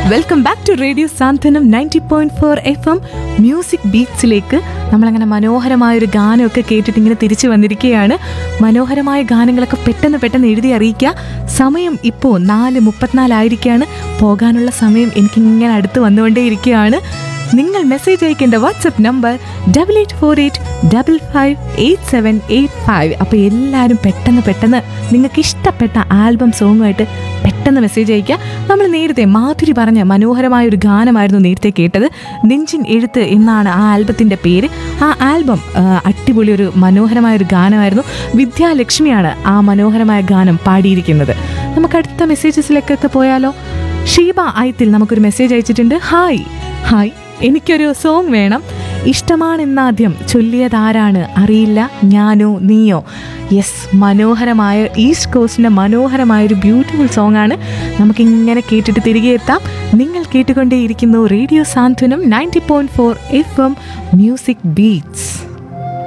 welcome back to radio Santhwanam ninety point four F M music ബീറ്റ്സിലേക്ക് നമ്മളങ്ങനെ മനോഹരമായ ഒരു ഗാനമൊക്കെ കേട്ടിട്ട് ഇങ്ങനെ തിരിച്ചു വന്നിരിക്കുകയാണ് മനോഹരമായ ഗാനങ്ങളൊക്കെ പെട്ടെന്ന് പെട്ടെന്ന് എഴുതി അറിയിക്കുക സമയം ഇപ്പോൾ നാല് മുപ്പത്തിനാലായിരിക്കുകയാണ് പോകാനുള്ള സമയം എനിക്കിങ്ങനെ അടുത്ത് വന്നുകൊണ്ടേയിരിക്കുകയാണ് നിങ്ങൾ മെസ്സേജ് അയക്കേണ്ട WhatsApp number double eight four eight double five eight seven eight five അപ്പോൾ എല്ലാവരും പെട്ടെന്ന് പെട്ടെന്ന് നിങ്ങൾക്ക് ഇഷ്ടപ്പെട്ട ആൽബം സോങ്ങുമായിട്ട് പെട്ടെന്ന് മെസ്സേജ് അയക്കുക നമ്മൾ നേരത്തെ മാധുരി പറഞ്ഞ മനോഹരമായ ഒരു ഗാനമായിരുന്നു നേരത്തെ കേട്ടത് നെഞ്ചിൻ എഴുത്ത് എന്നാണ് ആ ആൽബത്തിൻ്റെ പേര് ആ ആൽബം ആ, അടിപൊളി ഒരു മനോഹരമായ ഒരു ഗാനമായിരുന്നു വിദ്യാലക്ഷ്മിയാണ് ആ മനോഹരമായ ഗാനം പാടിയിരിക്കുന്നത് നമുക്ക് അടുത്ത മെസ്സേജസിലേക്കൊക്കെ പോയാലോ ഷീബ ആയത്തിൽ നമുക്കൊരു മെസ്സേജ് അയച്ചിട്ടുണ്ട് ഹായ് ഹായ് എനിക്കൊരു സോങ് വേണം ഇഷ്ടമാണെന്നാദ്യം ചൊല്ലിയതാരാണ് അറിയില്ല ഞാനോ നീയോ യെസ് മനോഹരമായ ഈസ്റ്റ് കോസ്റ്റിൻ്റെ മനോഹരമായ ഒരു ബ്യൂട്ടിഫുൾ സോങ് ആണ് നമുക്കിങ്ങനെ കേട്ടിട്ട് തിരികെ എത്താം നിങ്ങൾ കേട്ടുകൊണ്ടേയിരിക്കുന്നു radio Santhwanam ninety point four F M music beats